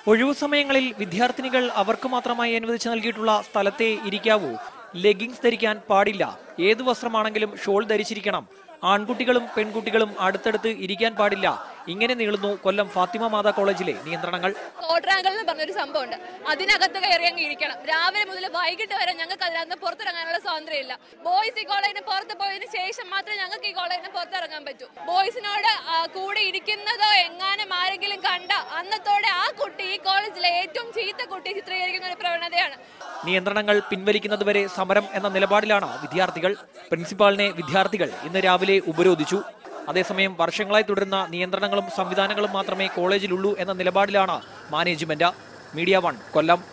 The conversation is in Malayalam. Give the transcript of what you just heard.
ഒഴിവു സമയങ്ങളിൽ വിദ്യാർത്ഥിനികൾ അവർക്ക് മാത്രമായി അനുവദിച്ചു നൽകിയിട്ടുള്ള സ്ഥലത്തെ ഇരിക്കാവൂ ലെഗിങ്സ് ധരിക്കാൻ പാടില്ല ഏതു വസ്ത്രമാണെങ്കിലും ഷോൾ ധരിച്ചിരിക്കണം ആൺകുട്ടികളും പെൺകുട്ടികളും അടുത്തടുത്ത് ഇരിക്കാൻ പാടില്ല ഇങ്ങനെ നീളുന്നു കൊല്ലം ഫാത്തിമ മാതാ കോളേജിലെ നിയന്ത്രണങ്ങൾ ക്വാഡ്രാങ്കിൾ എന്ന് പറഞ്ഞൊരു സംഭവമുണ്ട് അതിനകത്ത് കയറി അങ്ങ് ഇരിക്കണം രാവിലെ മുതൽ വൈകിട്ട് വരെ ഞങ്ങൾക്ക് അതിനകത്ത് പുറത്തിറങ്ങാനുള്ള സ്വാതന്ത്ര്യമില്ല ബോയ്സ് ഈ കോളേജിന് പുറത്ത് പോയതിനു ശേഷം മാത്രമേ ഞങ്ങൾക്ക് ഈ കോളേജിന് പുറത്തിറങ്ങാൻ പറ്റൂ ബോയ്സിനോട് ആ, കൂടെ ഇരിക്കുന്നതോ എങ്ങാനും ആരെങ്കിലും കണ്ട അന്നത്തോടെ ആ കുട്ടി ഈ കോളേജിലെ ഏറ്റവും ചീത്ത കുട്ടി ചിത്രീകരിക്കുന്ന ഒരു പ്രവണതയാണ് നിയന്ത്രണങ്ങൾ പിൻവലിക്കുന്നതുവരെ സമരം എന്ന നിലപാടിലാണ് വിദ്യാർത്ഥികൾ പ്രിൻസിപ്പാളിനെ വിദ്യാർത്ഥികൾ ഇന്ന് രാവിലെ ഉപരോധിച്ചു അതേസമയം വർഷങ്ങളായി തുടരുന്ന നിയന്ത്രണങ്ങളും സംവിധാനങ്ങളും മാത്രമേ കോളേജിലുള്ളൂ എന്ന നിലപാടിലാണ് മാനേജ്മെന്റ് മീഡിയ വൺ കൊല്ലം